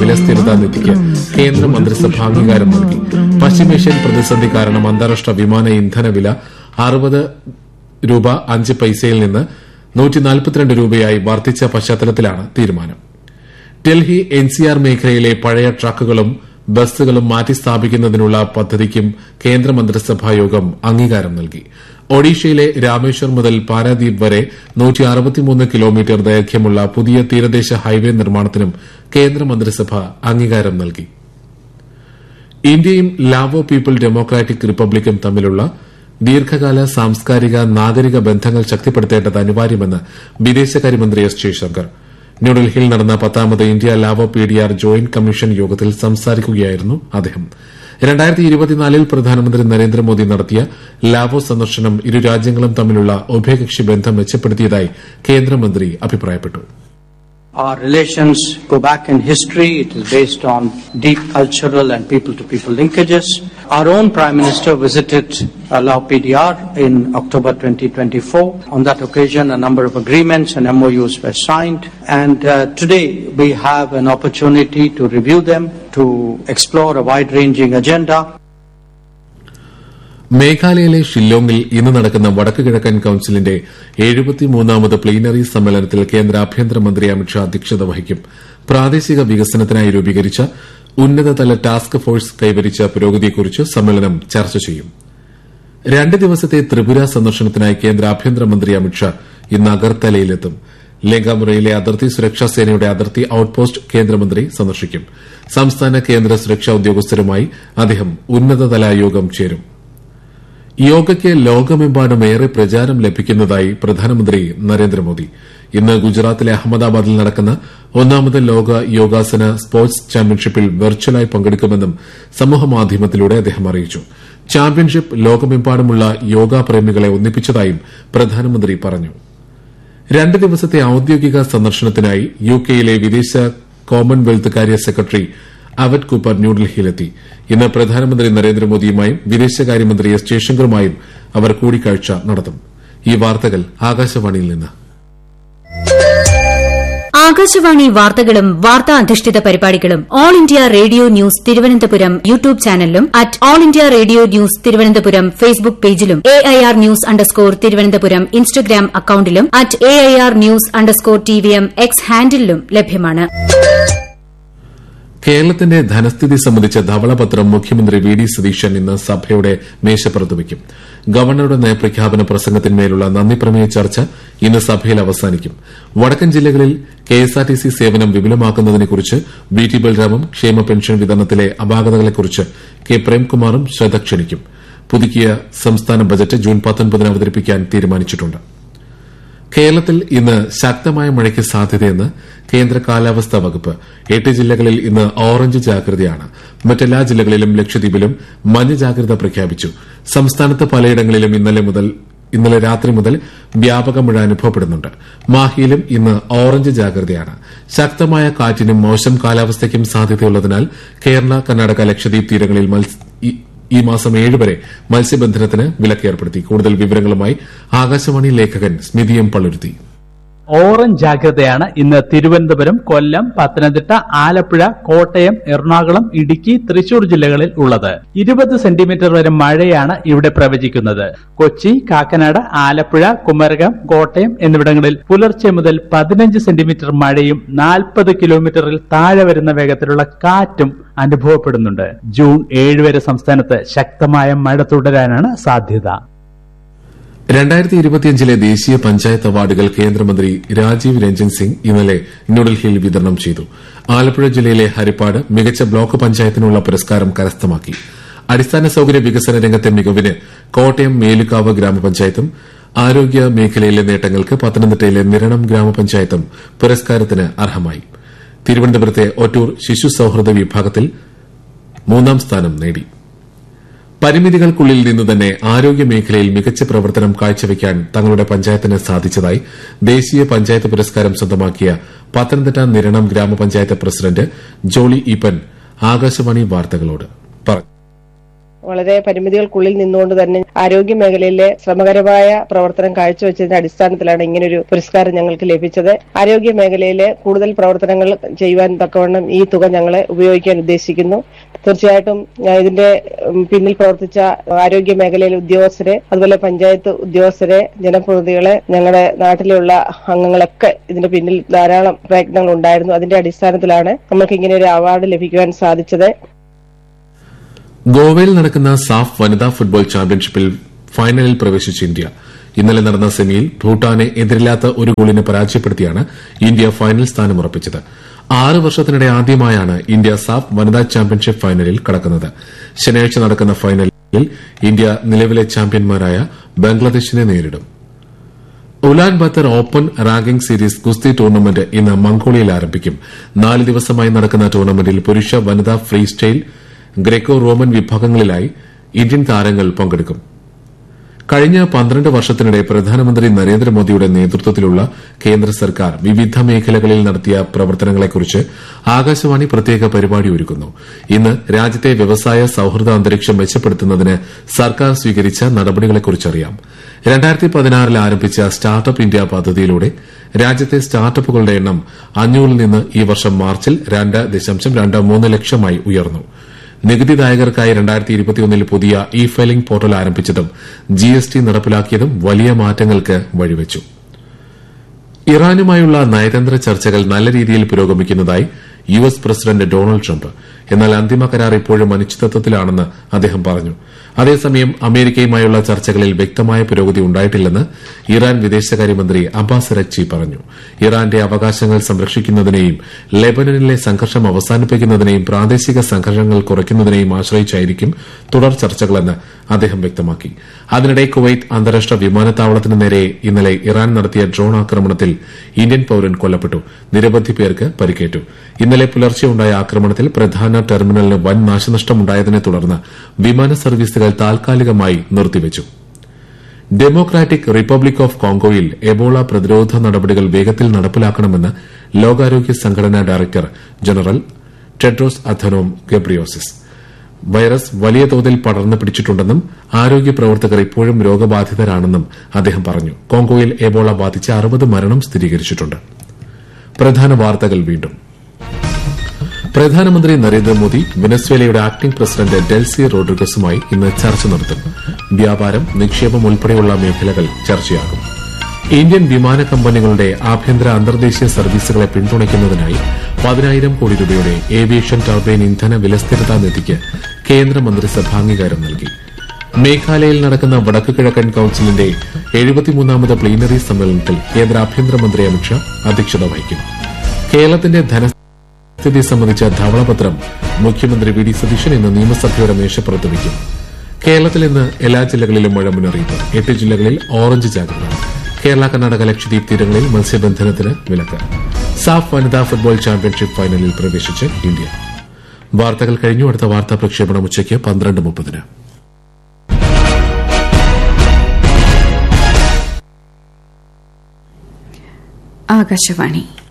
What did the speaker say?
ജലസ്ഥിരതാ നിധിക്ക് കേന്ദ്ര മന്ത്രിസഭ അംഗീകാരം നൽകി പശ്ചിമേഷ്യൻ പ്രതിസന്ധി കാരണം അന്താരാഷ്ട്ര വിമാന ഇന്ധന വില അറുപത് രൂപ അഞ്ച് പൈസയിൽ നിന്ന് നൂറ്റിനാൽപ്പത്തിരണ്ട് രൂപയായി വർദ്ധിച്ച പശ്ചാത്തലത്തിലാണ് തീരുമാനം ഡൽഹി എൻസിആർ മേഖലയിലെ പഴയ ട്രക്കുകളും ബസ്സുകളും മാറ്റിസ്ഥാപിക്കുന്നതിനുള്ള പദ്ധതിക്കും കേന്ദ്രമന്ത്രിസഭാ യോഗം അംഗീകാരം നൽകി ഒഡീഷയിലെ രാമേശ്വർ മുതൽ പാരാദ്വീപ് വരെ കിലോമീറ്റർ ദൈർഘ്യമുള്ള പുതിയ തീരദേശ ഹൈവേ നിർമ്മാണത്തിനും കേന്ദ്രമന്ത്രിസഭ അംഗീകാരം നൽകി ഇന്ത്യയും ലാവോ പീപ്പിൾ ഡെമോക്രാറ്റിക് റിപ്പബ്ലിക്കും തമ്മിലുള്ള ദീർഘകാല സാംസ്കാരിക നാഗരിക ബന്ധങ്ങൾ ശക്തിപ്പെടുത്തേണ്ടത് അനിവാര്യമെന്ന് വിദേശകാര്യമന്ത്രി എസ് ജയശങ്കർ ന്യൂഡൽഹിയിൽ നടന്ന പത്താമത് India Lao P D R joint commission യോഗത്തിൽ സംസാരിക്കുകയായിരുന്നു അദ്ദേഹം രണ്ടായിരത്തി ഇരുപത്തിനാലിൽ പ്രധാനമന്ത്രി നരേന്ദ്രമോദി നടത്തിയ ലാവോ സന്ദർശനം ഇരു രാജ്യങ്ങളും തമ്മിലുള്ള ഉഭയകക്ഷി ബന്ധം മെച്ചപ്പെടുത്തിയതായി കേന്ദ്രമന്ത്രി അഭിപ്രായപ്പെട്ടു Our relations go back in history. It is based on deep cultural and people-to-people linkages. Our own Prime Minister visited uh, Lao PDR in October 2024. On that occasion, a number of agreements and MOUs were signed. And uh, today, we have an opportunity to review them, to explore a wide-ranging agenda. മേഘാലയയിലെ ഷില്ലോങ്ങിൽ ഇന്ന് നടക്കുന്ന വടക്ക് കിഴക്കൻ കൌൺസിലിന്റെ എഴുപത്തിമൂന്നാമത് plenary സമ്മേളനത്തിൽ കേന്ദ്ര ആഭ്യന്തരമന്ത്രി അമിത്ഷാ അധ്യക്ഷത വഹിക്കും പ്രാദേശിക വികസനത്തിനായി രൂപീകരിച്ച ഉന്നതതല ടാസ്ക് ഫോഴ്സ് കൈവരിച്ച പുരോഗതിയെക്കുറിച്ച് സമ്മേളനം ചർച്ച ചെയ്യും രണ്ട് ദിവസത്തെ ത്രിപുര സന്ദർശനത്തിനായി കേന്ദ്ര ആഭ്യന്തരമന്ത്രി അമിത്ഷാ ഇന്ന് അഗർത്തലയിലെത്തും ലേങ്കാമുറയിലെ അതിർത്തി സുരക്ഷാ സേനയുടെ അതിർത്തി ഔട്ട്പോസ്റ്റ് കേന്ദ്രമന്ത്രി സന്ദർശിക്കും സംസ്ഥാന കേന്ദ്ര സുരക്ഷാ ഉദ്യോഗസ്ഥരുമായി അദ്ദേഹം ഉന്നതതല യോഗം ചേരും യോഗയ്ക്ക് ലോകമെമ്പാടും ഏറെ പ്രചാരം ലഭിക്കുന്നതായി പ്രധാനമന്ത്രി നരേന്ദ്രമോദി ഇന്ന് ഗുജറാത്തിലെ അഹമ്മദാബാദിൽ നടക്കുന്ന ഒന്നാമത് ലോക യോഗാസന സ്പോർട്സ് ചാമ്പ്യൻഷിപ്പിൽ വെർച്വലായി പങ്കെടുക്കുമെന്നും സമൂഹമാധ്യമത്തിലൂടെ അദ്ദേഹം അറിയിച്ചു ചാമ്പ്യൻഷിപ്പ് ലോകമെമ്പാടുമുള്ള യോഗാ പ്രേമികളെ ഒന്നിപ്പിച്ചതായും പ്രധാനമന്ത്രി പറഞ്ഞു രണ്ട് ദിവസത്തെ ഔദ്യോഗിക സന്ദർശനത്തിനായി യുകെയിലെ വിദേശ കോമൺവെൽത്ത് കാര്യ സെക്രട്ടറി അവറ്റ് കൂപ്പർ ന്യൂഡൽഹിയിലെത്തി ഇന്ന് പ്രധാനമന്ത്രി നരേന്ദ്രമോദിയുമായും വിദേശകാര്യമന്ത്രി എസ് ജയശങ്കറുമായും അവർ കൂടിക്കാഴ്ച നടത്തും ഈ വാർത്തകൾ ആകാശവാണിയിൽ നിന്ന് ആകാശവാണി വാർത്തകളും വാർത്താ അധിഷ്ഠിത പരിപാടികളും all India radio news Thiruvananthapuram YouTube ചാനലിലും at all India radio news Thiruvananthapuram Facebook പേജിലും A I R news underscore Thiruvananthapuram Instagram അക്കൌണ്ടിലും at A I R news underscore T V M X ഹാൻഡിലും ലഭ്യമാണ് കേരളത്തിന്റെ ധനസ്ഥിതി സംബന്ധിച്ച ധവളപത്രം മുഖ്യമന്ത്രി വി ഡി സതീശൻ ഇന്ന് സഭയുടെ മേശപ്പുറത്ത് വയ്ക്കും ഗവർണറുടെ നയപ്രഖ്യാപന പ്രസംഗത്തിന്മേലുള്ള നന്ദിപ്രമേയ ചർച്ച ഇന്ന് സഭയിൽ അവസാനിക്കും വടക്കൻ ജില്ലകളിൽ കെഎസ്ആർടിസി സേവനം വിപുലമാക്കുന്നതിനെക്കുറിച്ച് വി ടി ബൽറാമും ക്ഷേമ പെൻഷൻ വിതരണത്തിലെ അപാകതകളെക്കുറിച്ച് കെ പ്രേംകുമാറും ശ്രദ്ധ ക്ഷണിക്കും പുതുക്കിയ സംസ്ഥാന ബജറ്റ് ജൂൺ പത്തൊൻപതിന് അവതരിപ്പിക്കാൻ തീരുമാനിച്ചിട്ടുണ്ട് കേരളത്തിൽ ഇന്ന് ശക്തമായ മഴയ്ക്ക് സാധ്യതയെന്ന് കേന്ദ്ര കാലാവസ്ഥാ വകുപ്പ് എട്ട് ജില്ലകളിൽ ഇന്ന് ഓറഞ്ച് ജാഗ്രതയാണ് മറ്റെല്ലാ ജില്ലകളിലും ലക്ഷദ്വീപിലും മഞ്ഞ ജാഗ്രത പ്രഖ്യാപിച്ചു സംസ്ഥാനത്ത് പലയിടങ്ങളിലും ഇന്നലെ മുതൽ ഇന്നലെ രാത്രി മുതൽ വ്യാപക മഴ അനുഭവപ്പെടുന്നുണ്ട് മാഹിയിലും ഇന്ന് ഓറഞ്ച് ജാഗ്രതയാണ് ശക്തമായ കാറ്റിനും മോശം കാലാവസ്ഥയ്ക്കും സാധ്യതയുള്ളതിനാൽ കേരള കർണാടക ലക്ഷദ്വീപ് തീരങ്ങളിൽ മത്സ്യ- ഈ- ഈ മാസം ഏഴ് വരെ മത്സ്യബന്ധനത്തിന് വിലക്കേർപ്പെടുത്തി കൂടുതൽ വിവരങ്ങളുമായി ആകാശവാണി ലേഖകൻ സ്മിതി എം പള്ളുരുത്തി ഓറഞ്ച് ജാഗ്രതയാണ് ഇന്ന് തിരുവനന്തപുരം കൊല്ലം പത്തനംതിട്ട ആലപ്പുഴ കോട്ടയം എറണാകുളം ഇടുക്കി തൃശൂർ ജില്ലകളിൽ ഉള്ളത് ഇരുപത് സെന്റിമീറ്റർ വരെ മഴയാണ് ഇവിടെ പ്രവചിക്കുന്നത് കൊച്ചി കാക്കനാട് ആലപ്പുഴ കുമരകം കോട്ടയം എന്നിവിടങ്ങളിൽ പുലർച്ചെ മുതൽ പതിനഞ്ച് സെന്റിമീറ്റർ മഴയും നാൽപ്പത് കിലോമീറ്ററിൽ താഴെ വരുന്ന വേഗത്തിലുള്ള കാറ്റും അനുഭവപ്പെടുന്നുണ്ട് ജൂൺ ഏഴ് വരെ സംസ്ഥാനത്ത് ശക്തമായ മഴ തുടരാനാണ് സാധ്യത രണ്ടായിരത്തി ഇരുപത്തിയഞ്ചിലെ ദേശീയ പഞ്ചായത്ത് അവാർഡുകൾ കേന്ദ്രമന്ത്രി രാജീവ് രഞ്ജൻ സിംഗ് ഇന്നലെ ന്യൂഡൽഹിയിൽ വിതരണം ചെയ്തു ആലപ്പുഴ ജില്ലയിലെ ഹരിപ്പാട് മികച്ച ബ്ലോക്ക് പഞ്ചായത്തിനുള്ള പുരസ്കാരം കരസ്ഥമാക്കി അടിസ്ഥാന സൌകര്യ വികസന രംഗത്തെ മികവിന് കോട്ടയം മേലുകാവ് ഗ്രാമപഞ്ചായത്തും ആരോഗ്യ മേഖലയിലെ നേട്ടങ്ങൾക്ക് പത്തനംതിട്ടയിലെ നിരണം ഗ്രാമപഞ്ചായത്തും പുരസ്കാരത്തിന് അർഹമായി തിരുവനന്തപുരത്തെ ഒറ്റൂർ ശിശു സൌഹൃദ വിഭാഗത്തിൽ മൂന്നാം സ്ഥാനം നേടി പരിമിതികൾക്കുള്ളിൽ നിന്ന് തന്നെ ആരോഗ്യ മേഖലയിൽ മികച്ച പ്രവർത്തനം കാഴ്ചവെക്കാൻ തങ്ങളുടെ പഞ്ചായത്തിന് സാധിച്ചതായി ദേശീയ പഞ്ചായത്ത് പുരസ്കാരം സ്വന്തമാക്കിയ പത്തനംതിട്ട നിരണം ഗ്രാമപഞ്ചായത്ത് പ്രസിഡന്റ് ജോളി ഈപ്പൻ ആകാശവാണി വാർത്തകളോട് പറഞ്ഞു വളരെ പരിമിതികൾക്കുള്ളിൽ നിന്നുകൊണ്ട് തന്നെ ആരോഗ്യ മേഖലയിലെ ശ്രമകരമായ പ്രവർത്തനം കാഴ്ചവെച്ചതിന്റെ അടിസ്ഥാനത്തിലാണ് ഇങ്ങനൊരു പുരസ്കാരം ഞങ്ങൾക്ക് ലഭിച്ചത് ആരോഗ്യ മേഖലയിലെ കൂടുതൽ പ്രവർത്തനങ്ങൾ ചെയ്യുവാൻ തക്കവണ്ണം ഈ തുക ഞങ്ങളെ ഉപയോഗിക്കാൻ ഉദ്ദേശിക്കുന്നു തീർച്ചയായിട്ടും ആ, ഇതിന്റെ ഉം, പിന്നിൽ പ്രവർത്തിച്ച ആരോഗ്യ മേഖലയിലെ ഉദ്യോഗസ്ഥരെ അതുപോലെ പഞ്ചായത്ത് ഉദ്യോഗസ്ഥരെ ജനപ്രതിനിധികളെ ഞങ്ങളുടെ നാട്ടിലുള്ള അംഗങ്ങളൊക്കെ ഇതിന്റെ പിന്നിൽ ധാരാളം പ്രയത്നങ്ങൾ ഉണ്ടായിരുന്നു അതിന്റെ അടിസ്ഥാനത്തിലാണ് നമുക്ക് ഇങ്ങനെ ഒരു അവാർഡ് ലഭിക്കുവാൻ സാധിച്ചത് ഗോവയിൽ നടക്കുന്ന സാഫ് വനിതാ ഫുട്ബോൾ ചാമ്പ്യൻഷിപ്പിൽ ഫൈനലിൽ പ്രവേശിച്ച ഇന്ത്യ ഇന്നലെ നടന്ന സെമിയിൽ ഭൂട്ടാനെ എതിരില്ലാത്ത ഒരു ഗോളിന് പരാജയപ്പെടുത്തിയാണ് ഇന്ത്യ ഫൈനൽ സ്ഥാനം ഉറപ്പിച്ചത് ആറ് വർഷത്തിനിടെ ആദ്യമായാണ് ഇന്ത്യ സാഫ് വനിതാ ചാമ്പ്യൻഷിപ്പ് ഫൈനലിൽ കടക്കുന്നത് ശനിയാഴ്ച നടക്കുന്ന ഫൈനലിൽ ഇന്ത്യ നിലവിലെ ചാമ്പ്യന്മാരായ ബംഗ്ലാദേശിനെ നേരിടും Ulan Bator open ranking series ഗുസ്തി ടൂർണമെന്റ് ഇന്ന് മംഗോളിയയിൽ ആരംഭിക്കും നാല് ദിവസമായി നടക്കുന്ന ടൂർണമെന്റിൽ പുരുഷ വനിതാ ഫ്രീ സ്റ്റൈൽ ഗ്രേക്കോ റോമൻ വിഭാഗങ്ങളിലായി ഇന്ത്യൻ താരങ്ങൾ പങ്കെടുക്കും കഴിഞ്ഞ പന്ത്രണ്ട് വർഷത്തിനിടെ പ്രധാനമന്ത്രി നരേന്ദ്രമോദിയുടെ നേതൃത്വത്തിലുള്ള കേന്ദ്ര സർക്കാർ വിവിധ മേഖലകളിൽ നടത്തിയ പ്രവർത്തനങ്ങളെക്കുറിച്ച് ആകാശവാണി പ്രത്യേക പരിപാടി ഒരുക്കുന്നു ഇന്ന് രാജ്യത്തെ വ്യവസായ സൌഹൃദ അന്തരീക്ഷം മെച്ചപ്പെടുത്തുന്നതിന് സർക്കാർ സ്വീകരിച്ച നടപടികളെക്കുറിച്ചറിയാം രണ്ടായിരത്തി പതിനാറിൽ ആരംഭിച്ച സ്റ്റാർട്ടപ്പ് ഇന്ത്യ പദ്ധതിയിലൂടെ രാജ്യത്തെ സ്റ്റാർട്ടപ്പുകളുടെ എണ്ണം അഞ്ഞൂറിൽ നിന്ന് ഈ വർഷം മാർച്ചിൽ രണ്ട് ദശാംശം രണ്ട് മൂന്ന് ലക്ഷമായി ഉയർന്നു നികുതിദായകർക്കായി രണ്ടായിരത്തി ഇരുപത്തിയൊന്നിൽ പുതിയ ഇ ഫയലിംഗ് പോർട്ടൽ ആരംഭിച്ചതും ജി എസ് ടി നടപ്പിലാക്കിയതും വലിയ മാറ്റങ്ങൾക്ക് വഴിവെച്ചു ഇറാനുമായുള്ള നയതന്ത്ര ചർച്ചകൾ നല്ല രീതിയിൽ പുരോഗമിക്കുന്നതായി U S president Donald Trump എന്നാൽ അന്തിമ കരാർ ഇപ്പോഴും അനിശ്ചിതത്വത്തിലാണെന്ന് അദ്ദേഹം പറഞ്ഞു അതേസമയം അമേരിക്കയുമായുള്ള ചർച്ചകളിൽ വ്യക്തമായ പുരോഗതി ഉണ്ടായിട്ടില്ലെന്ന് ഇറാൻ വിദേശകാര്യമന്ത്രി അബ്ബാസ് അരക്ചി പറഞ്ഞു ഇറാന്റെ അവകാശങ്ങൾ സംരക്ഷിക്കുന്നതിനെയും ലെബനനിലെ സംഘർഷം അവസാനിപ്പിക്കുന്നതിനെയും പ്രാദേശിക സംഘർഷങ്ങൾ കുറയ്ക്കുന്നതിനെയും ആശ്രയിച്ചായിരിക്കും തുടർ ചർച്ചകളെന്ന് അദ്ദേഹം വ്യക്തമാക്കി അതിനിടെ കുവൈത്ത് അന്താരാഷ്ട്ര വിമാനത്താവളത്തിന് നേരെ ഇന്നലെ ഇറാൻ നടത്തിയ ഡ്രോൺ ആക്രമണത്തിൽ ഇന്ത്യൻ പൌരൻ കൊല്ലപ്പെട്ടു നിരവധി പേർക്ക് പരിക്കേറ്റു ഇന്നലെ പുലർച്ചെയുണ്ടായ ആക്രമണത്തിൽ പ്രധാന ടെർമിനലിന് വൻ നാശനഷ്ടമുണ്ടായതിനെ തുടർന്ന് വിമാന സർവീസുകൾ താൽക്കാലികമായി നിർത്തിവച്ചു ഡെമോക്രാറ്റിക് റിപ്പബ്ലിക് ഓഫ് കോങ്കോയിൽ എബോള പ്രതിരോധ നടപടികൾ വേഗത്തിൽ നടപ്പിലാക്കണമെന്ന് ലോകാരോഗ്യ സംഘടനാ director general Tedros Adhanom Ghebreyesus virus വലിയ തോതിൽ പടർന്നു പിടിച്ചിട്ടുണ്ടെന്നും ആരോഗ്യ പ്രവർത്തകർ ഇപ്പോഴും രോഗബാധിതരാണെന്നും അദ്ദേഹം പറഞ്ഞു കോങ്കോയിൽ എബോള ബാധിച്ച് അറുപത് മരണം സ്ഥിരീകരിച്ചിട്ടുണ്ട് പ്രധാന വാർത്തകൾ വീണ്ടും പ്രധാനമന്ത്രി നരേന്ദ്രമോദി വെനസ്വേലയുടെ ആക്ടിംഗ് പ്രസിഡന്റ് ഡെൽസി റോഡ്രിഗസുമായി ഇന്ന് ചർച്ച നടത്തും വ്യാപാരം നിക്ഷേപം ഉൾപ്പെടെയുള്ള മേഖലകൾ ചർച്ചയാകും ഇന്ത്യൻ വിമാന കമ്പനികളുടെ ആഭ്യന്തര അന്തർദേശീയ സർവീസുകളെ പിന്തുണയ്ക്കുന്നതിനായി പതിനായിരം കോടി രൂപയുടെ ഏവിയേഷൻ ടർബൈൻ ഇന്ധന വിലസ്ഥിരതാ നിധിക്ക് കേന്ദ്രമന്ത്രിസഭ അംഗീകാരം നൽകി മേഘാലയയിൽ നടക്കുന്ന വടക്കു കിഴക്കൻ കൌൺസിലിന്റെ എഴുപത്തിമൂന്നാമത് പ്ലീനറി സമ്മേളനത്തിൽ കേന്ദ്ര ആഭ്യന്തരമന്ത്രി അമിത്ഷാ അധ്യക്ഷത വഹിക്കും കേരളത്തിന്റെ ധനസ്ഥിതി സംബന്ധിച്ച ധവളപത്രം മുഖ്യമന്ത്രി വി ഡി സതീശൻ ഇന്ന് നിയമസഭയുടെ മേശപ്പുറത്ത് വയ്ക്കും കേരളത്തിൽ ഇന്ന് എല്ലാ ജില്ലകളിലും മഴ മുന്നറിയിപ്പ് എട്ട് ജില്ലകളിൽ ഓറഞ്ച് ജാഗ്രത കേരള കർണാടക ലക്ഷദ്വീപ് തീരങ്ങളിൽ മത്സ്യബന്ധനത്തിന് വിലക്ക് സാഫ് വനിതാ ഫുട്ബോൾ ചാമ്പ്യൻഷിപ്പ് ഫൈനലിൽ പ്രവേശിച്ച് ഇന്ത്യ വാർത്തകൾ കഴിഞ്ഞു അടുത്ത വാർത്താ പ്രക്ഷേപണം ഉച്ചയ്ക്ക് പന്ത്രണ്ട് മുപ്പതിന് ആകാശവാണി